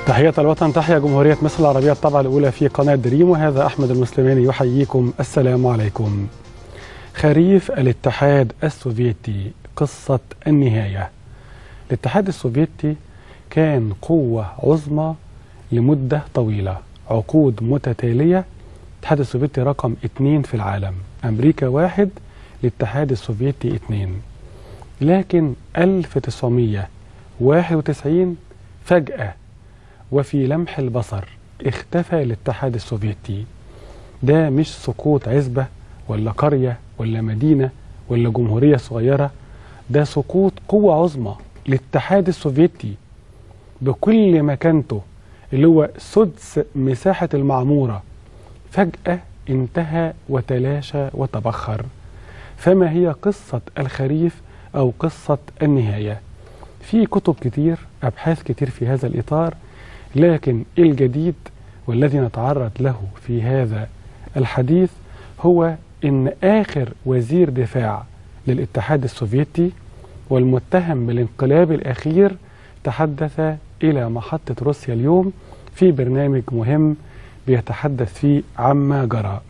تحية الوطن تحيا جمهورية مصر العربية الطبعة الأولى في قناة دريم وهذا أحمد المسلماني يحييكم السلام عليكم خريف الاتحاد السوفيتي قصة النهاية الاتحاد السوفيتي كان قوة عظمى لمدة طويلة عقود متتالية الاتحاد السوفيتي رقم اثنين في العالم أمريكا واحد الاتحاد السوفيتي اثنين لكن 1991 فجأة وفي لمح البصر اختفى الاتحاد السوفيتي ده مش سقوط عزبة ولا قرية ولا مدينة ولا جمهورية صغيرة ده سقوط قوة عظمى للاتحاد السوفيتي بكل مكانته اللي هو سدس مساحة المعمورة فجأة انتهى وتلاشى وتبخر فما هي قصة الخريف أو قصة النهاية في كتب كتير أبحاث كتير في هذا الإطار لكن الجديد والذي نتعرض له في هذا الحديث هو ان اخر وزير دفاع للاتحاد السوفيتي والمتهم بالانقلاب الاخير تحدث الى محطه روسيا اليوم في برنامج مهم بيتحدث فيه عما جرى.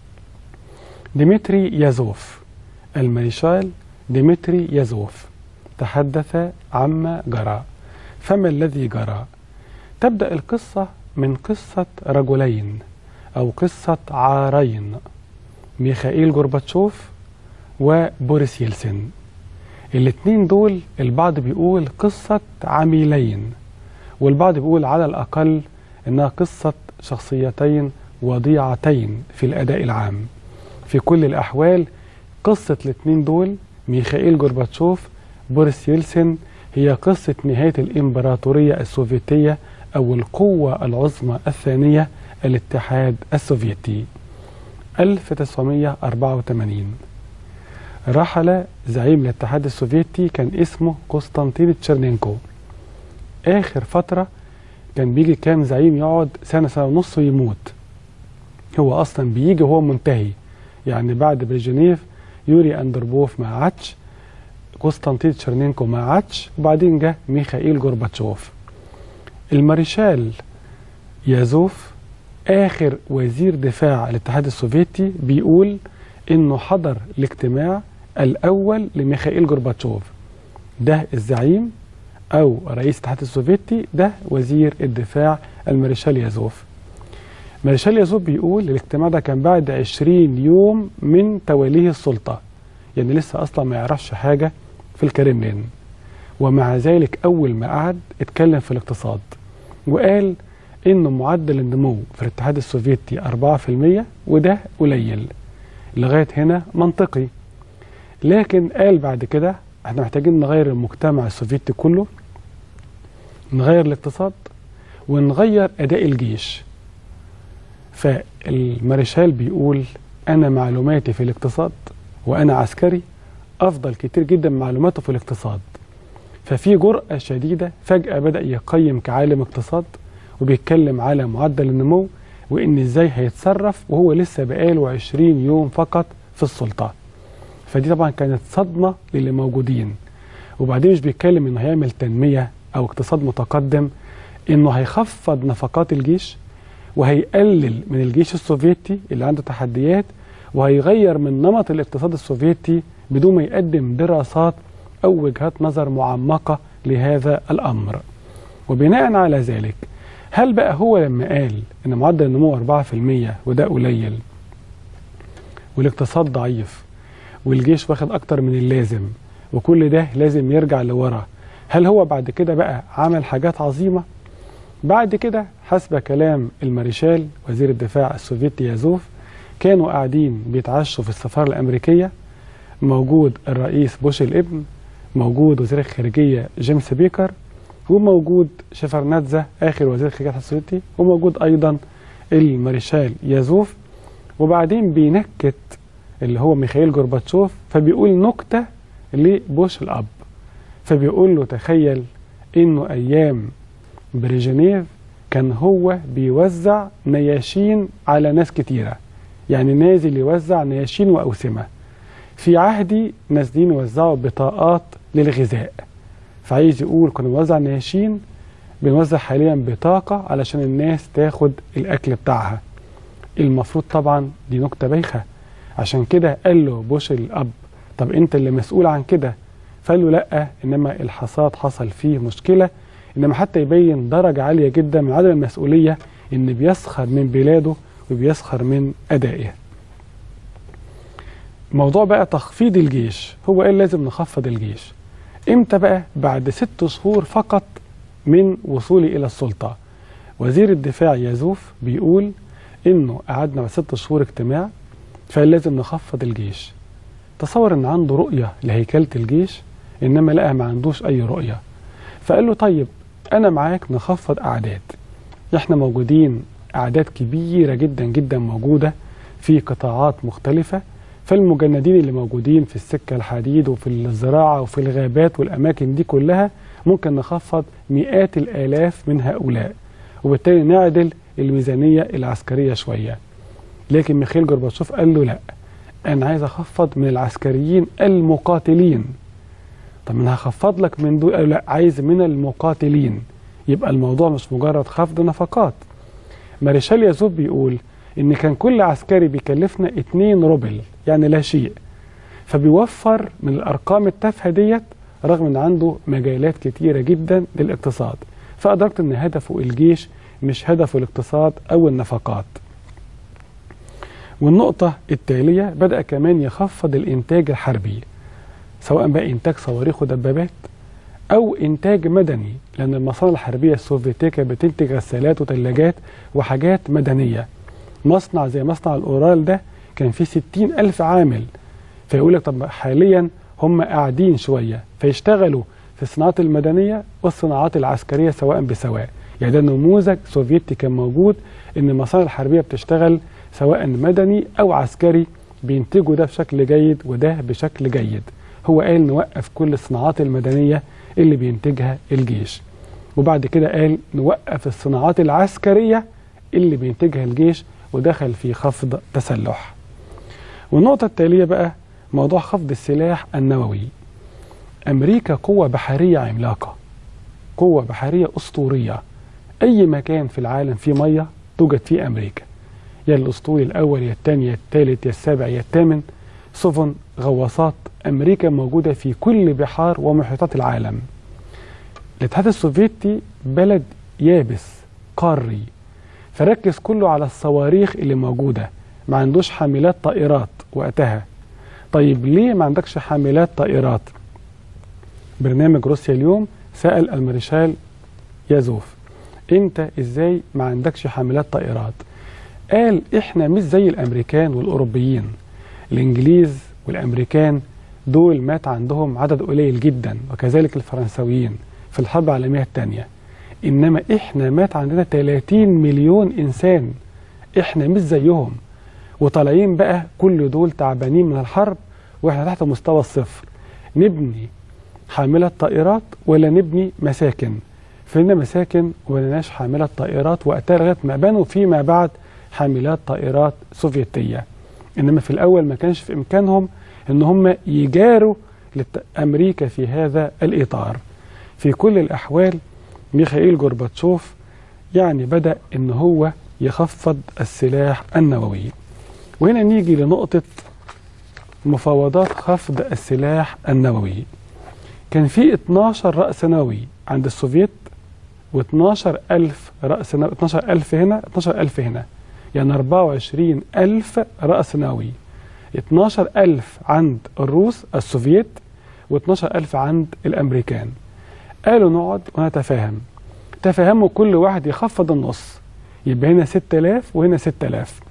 ديمتري يازوف المارشال ديمتري يازوف تحدث عما جرى. فما الذي جرى؟ تبدأ القصة من قصة رجلين أو قصة عارين ميخائيل جورباتشوف وبوريس يلسن الاثنين دول البعض بيقول قصة عميلين والبعض بيقول على الأقل إنها قصة شخصيتين وضيعتين في الأداء العام في كل الأحوال قصة الاثنين دول ميخائيل جورباتشوف بوريس يلسن هي قصة نهاية الإمبراطورية السوفيتية أو القوة العظمى الثانية الاتحاد السوفيتي 1984 رحل زعيم الاتحاد السوفيتي كان اسمه قسطنطين تشيرنينكو آخر فترة كان بيجي كام زعيم يقعد سنة سنة ونص ويموت هو أصلا بيجي وهو منتهي يعني بعد بريجنيف يوري أندربوف ما عادش قسطنطين تشيرنينكو ما عادش وبعدين جه ميخائيل جورباتشوف المارشال يازوف آخر وزير دفاع الاتحاد السوفيتي بيقول إنه حضر الاجتماع الأول لميخائيل جورباتشوف ده الزعيم أو رئيس الاتحاد السوفيتي ده وزير الدفاع المارشال يازوف مارشال يازوف بيقول الاجتماع ده كان بعد 20 يوم من توليه السلطة يعني لسه أصلا ما يعرفش حاجة في الكرملين ومع ذلك أول ما قعد اتكلم في الاقتصاد وقال إن معدل النمو في الاتحاد السوفيتي 4% وده قليل لغاية هنا منطقي لكن قال بعد كده احنا محتاجين نغير المجتمع السوفيتي كله نغير الاقتصاد ونغير أداء الجيش فالمارشال بيقول أنا معلوماتي في الاقتصاد وأنا عسكري أفضل كتير جدا من معلوماته في الاقتصاد ففي جرأة شديدة فجأة بدأ يقيم كعالم اقتصاد وبيتكلم على معدل النمو وإن إزاي هيتصرف وهو لسه بقاله 20 يوم فقط في السلطة فدي طبعا كانت صدمة للي موجودين وبعدين مش بيتكلم إنه هيعمل تنمية أو اقتصاد متقدم إنه هيخفض نفقات الجيش وهيقلل من الجيش السوفيتي اللي عنده تحديات وهيغير من نمط الاقتصاد السوفيتي بدون ما يقدم دراسات أو وجهات نظر معمقة لهذا الأمر وبناء على ذلك هل بقى هو لما قال إن معدل النمو 4% وده قليل والاقتصاد ضعيف والجيش واخد أكتر من اللازم وكل ده لازم يرجع لورا هل هو بعد كده بقى عمل حاجات عظيمة بعد كده حسب كلام المارشال وزير الدفاع السوفيتي يازوف كانوا قاعدين بيتعشوا في السفارة الأمريكية موجود الرئيس بوش الابن موجود وزير الخارجية جيمس بيكر وموجود شفرناتزا آخر وزير الخارجية السوفيتي وموجود أيضا المارشال يازوف وبعدين بينكت اللي هو ميخائيل جورباتشوف فبيقول نكتة لبوش الأب فبيقول له تخيل إنه أيام بريجنيف كان هو بيوزع نياشين على ناس كتيرة يعني نازل يوزع نياشين وأوسمة في عهدي نازلين يوزعوا بطاقات للغذاء فعايز يقول كنا بنوزع نياشين بنوزع حاليا بطاقة علشان الناس تاخد الأكل بتاعها المفروض طبعا دي نكتة بايخة عشان كده قال له بوش الأب طب أنت اللي مسؤول عن كده فقال له لأ إنما الحصاد حصل فيه مشكلة إنما حتى يبين درجة عالية جدا من عدم المسؤولية إن بيسخر من بلاده وبيسخر من أدائه موضوع بقى تخفيض الجيش هو قال لازم نخفض الجيش امتى بقى بعد ست شهور فقط من وصولي إلى السلطة وزير الدفاع يزوف بيقول إنه قعدنا ست شهور اجتماع فلازم نخفض الجيش تصور إن عنده رؤية لهيكلة الجيش إنما لقى ما عندوش أي رؤية فقال له طيب أنا معاك نخفض أعداد إحنا موجودين أعداد كبيرة جدا جدا موجودة في قطاعات مختلفة فالمجندين اللي موجودين في السكة الحديد وفي الزراعة وفي الغابات والأماكن دي كلها ممكن نخفض مئات الآلاف من هؤلاء وبالتالي نعدل الميزانية العسكرية شوية لكن ميخيل جورباتشوف قال له لا أنا عايز أخفض من العسكريين المقاتلين طب أنا هخفض لك من دول قال لا عايز من المقاتلين يبقى الموضوع مش مجرد خفض نفقات ماريشال يازوف بيقول إن كان كل عسكري بيكلفنا 2 روبل يعني لا شيء فبيوفر من الأرقام التافهة ديت رغم ان عنده مجالات كتيرة جدا للاقتصاد فأدركت ان هدفه الجيش مش هدفه الاقتصاد او النفقات والنقطة التالية بدأ كمان يخفض الانتاج الحربي سواء بقى انتاج صواريخ ودبابات او انتاج مدني لان المصانع الحربية السوفيتية كانت بتنتج غسالات وثلاجات وحاجات مدنية مصنع زي مصنع الاورال ده كان فيه ستين ألف عامل فيقول لك طب حاليا هم قاعدين شوية فيشتغلوا في الصناعات المدنية والصناعات العسكرية سواء بسواء يعني ده نموذج سوفيتي كان موجود ان المصانع الحربية بتشتغل سواء مدني او عسكري بينتجوا ده بشكل جيد وده بشكل جيد هو قال نوقف كل الصناعات المدنية اللي بينتجها الجيش وبعد كده قال نوقف الصناعات العسكرية اللي بينتجها الجيش ودخل في خفض تسلح والنقطة التالية بقى موضوع خفض السلاح النووي أمريكا قوة بحرية عملاقة قوة بحرية أسطورية أي مكان في العالم فيه مية توجد فيه أمريكا يا الأسطول الأول يا الثاني يا الثالث يا السابع يا الثامن سفن غواصات أمريكا موجودة في كل بحار ومحيطات العالم الاتحاد السوفيتي بلد يابس قاري فركز كله على الصواريخ اللي موجودة ما عندوش حاملات طائرات وقتها طيب ليه ما عندكش حاملات طائرات برنامج روسيا اليوم سأل المارشال يازوف انت ازاي ما عندكش حاملات طائرات قال احنا مش زي الامريكان والاوروبيين الانجليز والامريكان دول مات عندهم عدد قليل جدا وكذلك الفرنساويين في الحرب العالمية الثانية انما احنا مات عندنا 30 مليون انسان احنا مش زيهم وطالعين بقى كل دول تعبانين من الحرب واحنا تحت مستوى الصفر نبني حاملة طائرات ولا نبني مساكن فينا مساكن ولناش حاملة طائرات وقتها لغاية ما بنوا فيما بعد حاملات طائرات سوفيتية إنما في الأول ما كانش في إمكانهم إن هم يجاروا أمريكا في هذا الإطار في كل الأحوال ميخائيل جورباتشوف يعني بدأ إن هو يخفض السلاح النووي وهنا نيجي لنقطة مفاوضات خفض السلاح النووي كان في 12 رأس نووي عند السوفيت و12 ألف رأس نووي 12 ألف هنا 12 ألف هنا يعني 24 ألف رأس نووي 12 ألف عند الروس السوفيت و12 ألف عند الأمريكان قالوا نقعد ونتفاهم تفاهموا كل واحد يخفض النص يبقى هنا 6000 وهنا 6000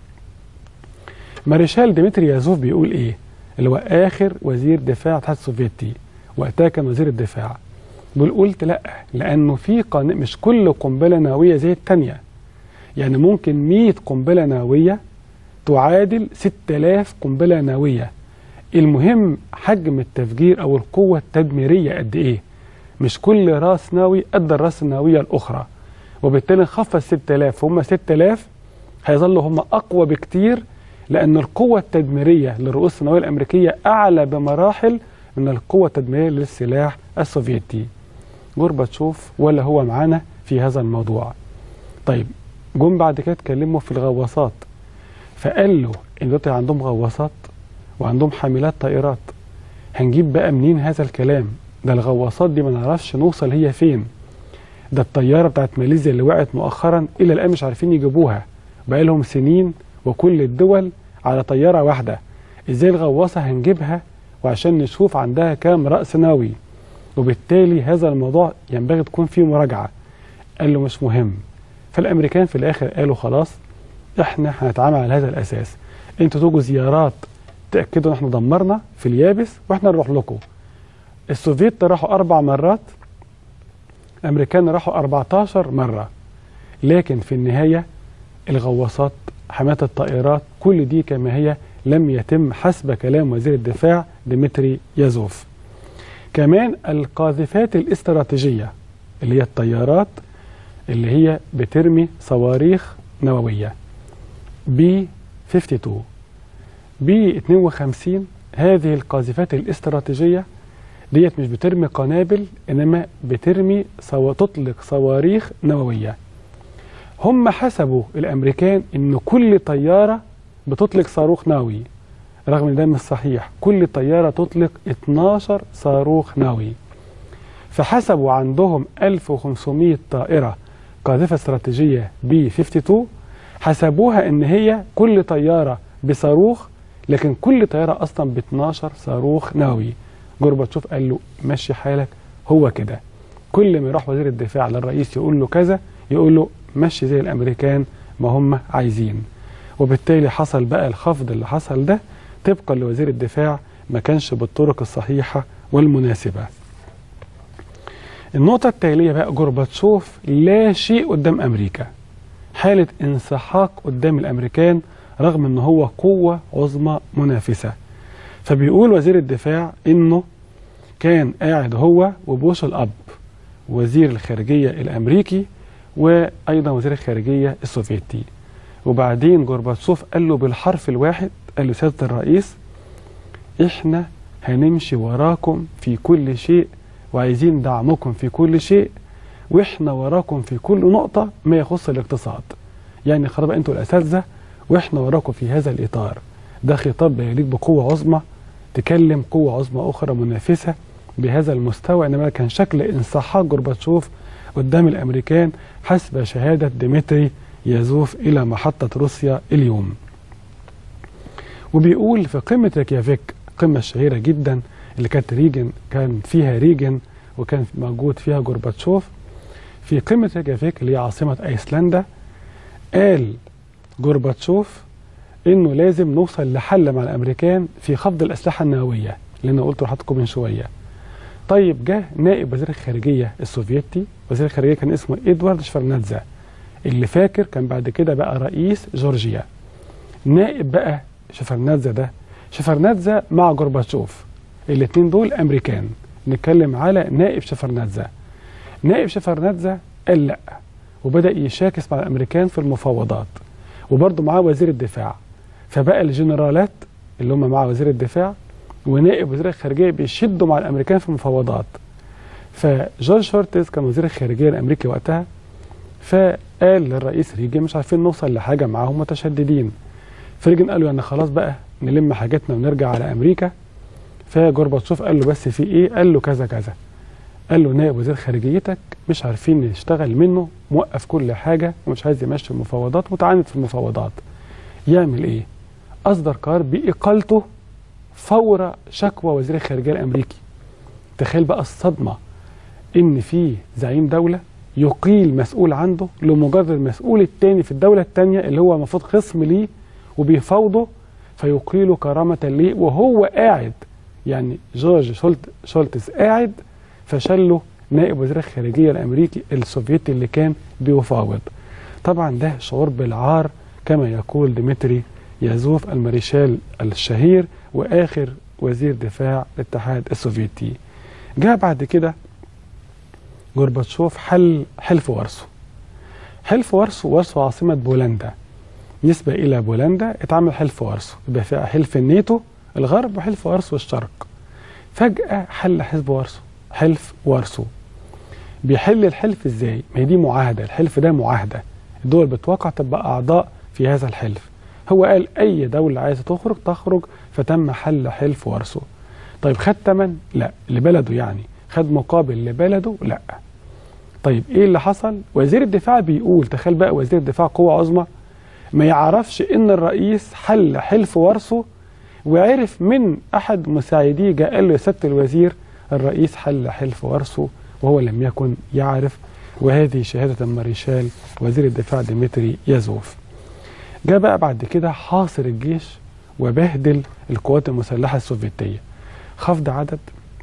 مارشال ديمتري يازوف بيقول ايه اللي هو اخر وزير دفاع الاتحاد السوفيتي وقتها كان وزير الدفاع بيقول قلت لا لانه في قن... مش كل قنبله نوويه زي الثانيه يعني ممكن 100 قنبله نوويه تعادل 6000 قنبله نوويه المهم حجم التفجير او القوه التدميريه قد ايه مش كل راس نووي قد الراس النوويه الاخرى وبالتالي خفض 6000 هم 6000 هيظلوا هم اقوى بكتير لأن القوة التدميرية للرؤوس النووية الأمريكية أعلى بمراحل من القوة التدميرية للسلاح السوفيتي جورباتشوف ولا هو معانا في هذا الموضوع طيب جم بعد كده اتكلموا في الغواصات فقال له ان دلوقتي عندهم غواصات وعندهم حاملات طائرات هنجيب بقى منين هذا الكلام ده الغواصات دي ما نعرفش نوصل هي فين ده الطياره بتاعت ماليزيا اللي وقعت مؤخرا الى الان مش عارفين يجيبوها بقى لهم سنين وكل الدول على طياره واحده ازاي الغواصه هنجيبها وعشان نشوف عندها كام راس نووي وبالتالي هذا الموضوع ينبغي تكون فيه مراجعه قال له مش مهم فالامريكان في الاخر قالوا خلاص احنا هنتعامل على هذا الاساس انتوا تجوا زيارات تاكدوا ان احنا دمرنا في اليابس واحنا نروح لكم السوفيت راحوا اربع مرات الامريكان راحوا 14 مره لكن في النهايه الغواصات حمايه الطائرات كل دي كما هي لم يتم حسب كلام وزير الدفاع ديمتري يازوف كمان القاذفات الاستراتيجيه اللي هي الطيارات اللي هي بترمي صواريخ نوويه بي 52 بي 52 هذه القاذفات الاستراتيجيه ديت مش بترمي قنابل انما بترمي صو... تطلق صواريخ نوويه هم حسبوا الامريكان ان كل طياره بتطلق صاروخ نووي رغم ان ده مش صحيح كل طياره تطلق 12 صاروخ نووي فحسبوا عندهم 1500 طائره قاذفه استراتيجيه بي 52 حسبوها ان هي كل طياره بصاروخ لكن كل طياره اصلا ب 12 صاروخ نووي جورباتشوف قال له مشي حالك هو كده كل ما يروح وزير الدفاع للرئيس يقول له كذا يقول له مشي زي الامريكان ما هم عايزين وبالتالي حصل بقى الخفض اللي حصل ده طبقا لوزير الدفاع ما كانش بالطرق الصحيحه والمناسبه النقطة التالية بقى جورباتشوف لا شيء قدام أمريكا حالة انسحاق قدام الأمريكان رغم أنه هو قوة عظمى منافسة فبيقول وزير الدفاع أنه كان قاعد هو وبوش الأب وزير الخارجية الأمريكي وأيضا وزير الخارجية السوفيتي وبعدين جورباتشوف قال له بالحرف الواحد قال له سيادة الرئيس احنا هنمشي وراكم في كل شيء وعايزين دعمكم في كل شيء واحنا وراكم في كل نقطة ما يخص الاقتصاد يعني خلاص انتوا الاساتذة واحنا وراكم في هذا الاطار ده خطاب يليق بقوة عظمى تكلم قوة عظمى اخرى منافسة بهذا المستوى انما كان شكل انسحاق جورباتشوف قدام الامريكان حسب شهادة ديمتري يزوف الى محطة روسيا اليوم وبيقول في قمة ريكيافيك القمة الشهيرة جدا اللي كانت ريجن كان فيها ريجن وكان موجود فيها جورباتشوف في قمة ريكيافيك اللي هي عاصمة ايسلندا قال جورباتشوف انه لازم نوصل لحل مع الامريكان في خفض الاسلحة النووية اللي انا قلت لحضراتكم من شوية طيب جه نائب وزير الخارجية السوفيتي وزير الخارجية كان اسمه ادوارد شفرناتزا اللي فاكر كان بعد كده بقى رئيس جورجيا نائب بقى شفرناتزا ده شفرناتزا مع جورباتشوف الاثنين دول امريكان نتكلم على نائب شفرناتزا نائب شفرناتزا قال لا وبدا يشاكس مع الامريكان في المفاوضات وبرضه معاه وزير الدفاع فبقى الجنرالات اللي هم مع وزير الدفاع ونائب وزير الخارجيه بيشدوا مع الامريكان في المفاوضات فجورج شورتز كان وزير الخارجيه الامريكي وقتها فقال للرئيس ريجن مش عارفين نوصل لحاجه معاهم متشددين فريجن قال له يعني خلاص بقى نلم حاجاتنا ونرجع على امريكا فجورباتشوف قال له بس في ايه قال له كذا كذا قال له نائب وزير خارجيتك مش عارفين نشتغل منه موقف كل حاجه ومش عايز يمشي المفاوضات متعاند في المفاوضات يعمل ايه اصدر قرار باقالته فور شكوى وزير الخارجيه الامريكي تخيل بقى الصدمه ان في زعيم دوله يقيل مسؤول عنده لمجرد المسؤول التاني في الدوله التانيه اللي هو المفروض خصم ليه وبيفاوضه فيقيله كرامه ليه وهو قاعد يعني جورج شولت شولتز قاعد فشله نائب وزير الخارجيه الامريكي السوفيتي اللي كان بيفاوض طبعا ده شعور بالعار كما يقول ديمتري يازوف الماريشال الشهير واخر وزير دفاع الاتحاد السوفيتي جاء بعد كده جورباتشوف حل حلف وارسو حلف وارسو وارسو عاصمة بولندا نسبة إلى بولندا اتعمل حلف وارسو يبقى فيها حلف الناتو الغرب وحلف وارسو الشرق فجأة حل حزب وارسو حلف وارسو بيحل الحلف ازاي ما هي دي معاهده الحلف ده معاهده الدول بتوقع تبقى اعضاء في هذا الحلف هو قال اي دوله عايزه تخرج تخرج فتم حل حلف وارسو طيب خد تمن لا لبلده يعني خد مقابل لبلده لا طيب ايه اللي حصل وزير الدفاع بيقول تخيل بقى وزير الدفاع قوه عظمى ما يعرفش ان الرئيس حل حلف وارسو وعرف من احد مساعديه جاء قال له يا سياده الوزير الرئيس حل حلف وارسو وهو لم يكن يعرف وهذه شهاده الماريشال وزير الدفاع ديمتري يازوف جاء بقى بعد كده حاصر الجيش وبهدل القوات المسلحه السوفيتيه خفض عدد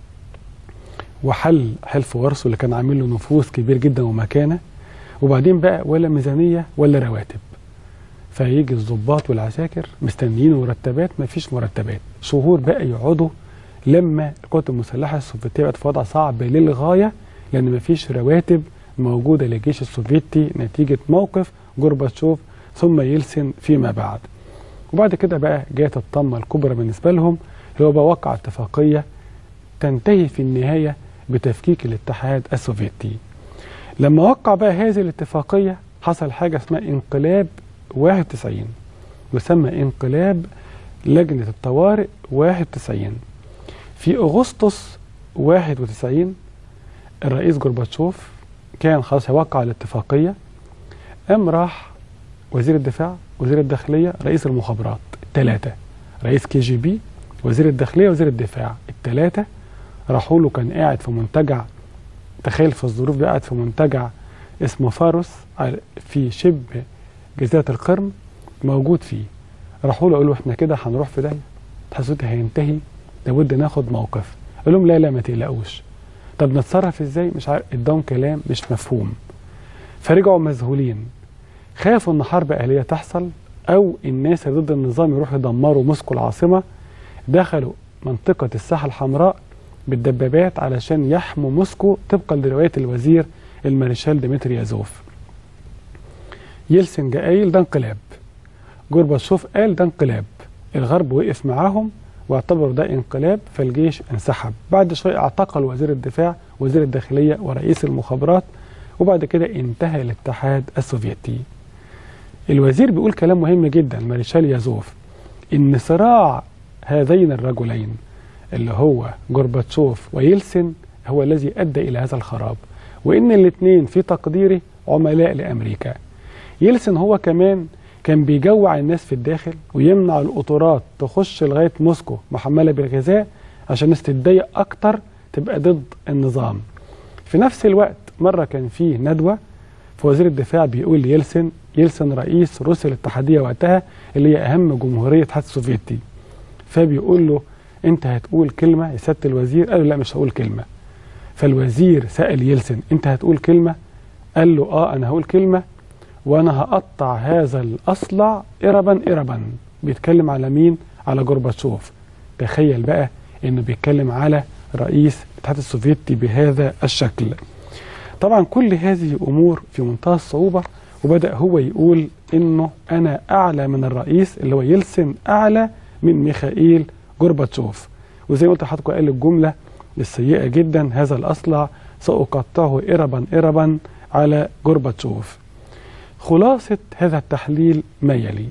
وحل حلف وارسو اللي كان عامل له نفوذ كبير جدا ومكانه وبعدين بقى ولا ميزانيه ولا رواتب فيجي الضباط والعساكر مستنيين مرتبات مفيش مرتبات شهور بقى يقعدوا لما القوات المسلحه السوفيتيه بقت في وضع صعب للغايه لان مفيش رواتب موجوده للجيش السوفيتي نتيجه موقف جورباتشوف ثم يلسن فيما بعد وبعد كده بقى جاءت الطمه الكبرى بالنسبه لهم اللي هو بقى وقع اتفاقيه تنتهي في النهايه بتفكيك الاتحاد السوفيتي لما وقع بقى هذه الاتفاقيه حصل حاجه اسمها انقلاب 91 يسمى انقلاب لجنة الطوارئ 91 في أغسطس 91 الرئيس جورباتشوف كان خلاص هيوقع الاتفاقية قام راح وزير الدفاع وزير الداخلية رئيس المخابرات الثلاثة رئيس كي جي بي وزير الداخلية وزير الدفاع الثلاثة راحوا له كان قاعد في منتجع تخيل في الظروف دي قاعد في منتجع اسمه فاروس في شبه جزيرة القرم موجود فيه راحوا له قالوا احنا كده هنروح في داهيه التحدث هينتهي لابد ناخد موقف قال لهم لا لا ما تقلقوش طب نتصرف ازاي مش عارف اداهم كلام مش مفهوم فرجعوا مذهولين خافوا ان حرب اهليه تحصل او الناس اللي ضد النظام يروحوا يدمروا موسكو العاصمه دخلوا منطقه الساحه الحمراء بالدبابات علشان يحموا موسكو طبقا لروايه الوزير المارشال ديمتري يازوف يلسن جا قايل ده انقلاب جورباتشوف قال ده انقلاب الغرب وقف معاهم واعتبروا ده انقلاب فالجيش انسحب بعد شوية اعتقل وزير الدفاع وزير الداخلية ورئيس المخابرات وبعد كده انتهى الاتحاد السوفيتي الوزير بيقول كلام مهم جدا مارشال يازوف ان صراع هذين الرجلين اللي هو جورباتشوف ويلسن هو الذي ادى الى هذا الخراب وان الاثنين في تقديري عملاء لامريكا يلسن هو كمان كان بيجوع الناس في الداخل ويمنع القطارات تخش لغايه موسكو محمله بالغذاء عشان الناس تتضايق اكتر تبقى ضد النظام. في نفس الوقت مره كان فيه ندوه فوزير الدفاع بيقول ليلسن يلسن رئيس روسيا الاتحاديه وقتها اللي هي اهم جمهوريه الاتحاد السوفيتي. فبيقول له انت هتقول كلمه يا سياده الوزير قال له لا مش هقول كلمه. فالوزير سال يلسن انت هتقول كلمه؟ قال له اه انا هقول كلمه وانا هقطع هذا الاصلع اربا اربا بيتكلم على مين على جورباتشوف تخيل بقى انه بيتكلم على رئيس الاتحاد السوفيتي بهذا الشكل طبعا كل هذه امور في منتهى الصعوبه وبدا هو يقول انه انا اعلى من الرئيس اللي هو يلسن اعلى من ميخائيل جورباتشوف وزي ما قلت لحضرتك قال الجمله السيئه جدا هذا الاصلع ساقطعه اربا اربا على جورباتشوف خلاصة هذا التحليل ما يلي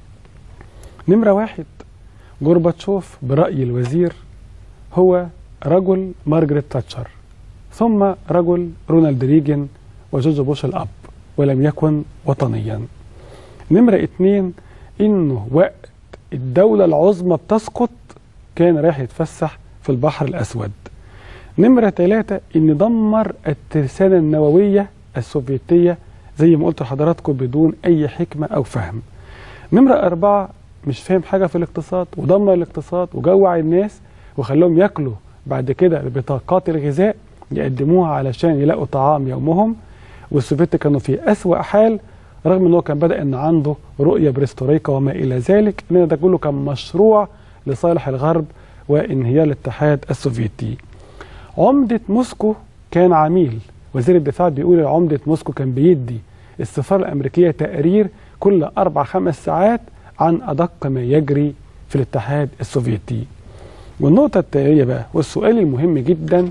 نمرة واحد جورباتشوف برأي الوزير هو رجل مارجريت تاتشر ثم رجل رونالد ريجن وجورج بوش الأب ولم يكن وطنيا نمرة اتنين إنه وقت الدولة العظمى بتسقط كان رايح يتفسح في البحر الأسود نمرة ثلاثة إن دمر الترسانة النووية السوفيتية زي ما قلت لحضراتكم بدون أي حكمة أو فهم نمرة أربعة مش فاهم حاجة في الاقتصاد ودمر الاقتصاد وجوع الناس وخلاهم ياكلوا بعد كده بطاقات الغذاء يقدموها علشان يلاقوا طعام يومهم والسوفيت كانوا في أسوأ حال رغم ان هو كان بدأ ان عنده رؤية بريستوريكا وما إلى ذلك ان ده كله كان مشروع لصالح الغرب وانهيار الاتحاد السوفيتي عمدة موسكو كان عميل وزير الدفاع بيقول عمدة موسكو كان بيدي السفارة الأمريكية تقرير كل أربع خمس ساعات عن أدق ما يجري في الاتحاد السوفيتي والنقطة التالية بقى والسؤال المهم جدا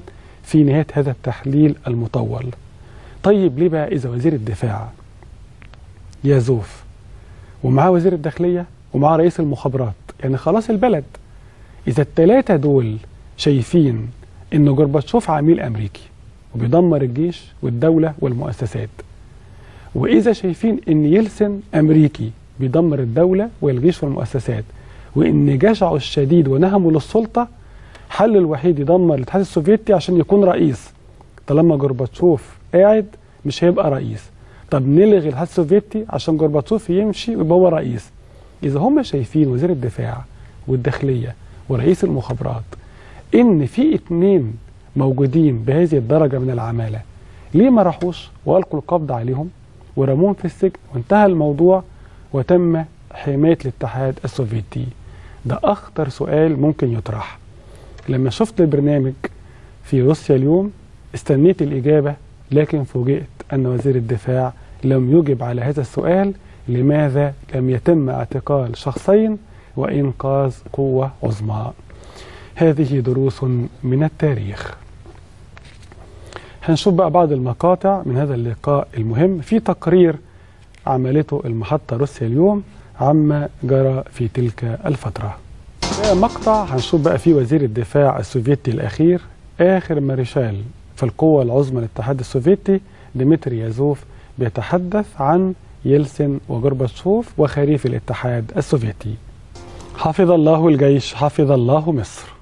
في نهاية هذا التحليل المطول طيب ليه بقى إذا وزير الدفاع يازوف ومعاه وزير الداخلية ومعاه رئيس المخابرات يعني خلاص البلد إذا الثلاثة دول شايفين إن جورباتشوف عميل أمريكي وبيدمر الجيش والدولة والمؤسسات وإذا شايفين إن يلسن أمريكي بيدمر الدولة والجيش والمؤسسات وإن جشعه الشديد ونهمه للسلطة حل الوحيد يدمر الاتحاد السوفيتي عشان يكون رئيس طالما جورباتشوف قاعد مش هيبقى رئيس طب نلغي الاتحاد السوفيتي عشان جورباتشوف يمشي ويبقى هو رئيس إذا هم شايفين وزير الدفاع والداخلية ورئيس المخابرات إن في اتنين موجودين بهذه الدرجة من العمالة ليه ما راحوش وألقوا القبض عليهم ورموهم في السجن وانتهى الموضوع وتم حماية الاتحاد السوفيتي ده أخطر سؤال ممكن يطرح لما شفت البرنامج في روسيا اليوم استنيت الإجابة لكن فوجئت أن وزير الدفاع لم يجب على هذا السؤال لماذا لم يتم اعتقال شخصين وإنقاذ قوة عظمى هذه دروس من التاريخ هنشوف بقى بعض المقاطع من هذا اللقاء المهم في تقرير عملته المحطة روسيا اليوم عما جرى في تلك الفترة ده مقطع هنشوف بقى فيه وزير الدفاع السوفيتي الأخير آخر مارشال في القوة العظمى للاتحاد السوفيتي ديمتري يازوف بيتحدث عن يلسن وجورباتشوف وخريف الاتحاد السوفيتي حفظ الله الجيش حفظ الله مصر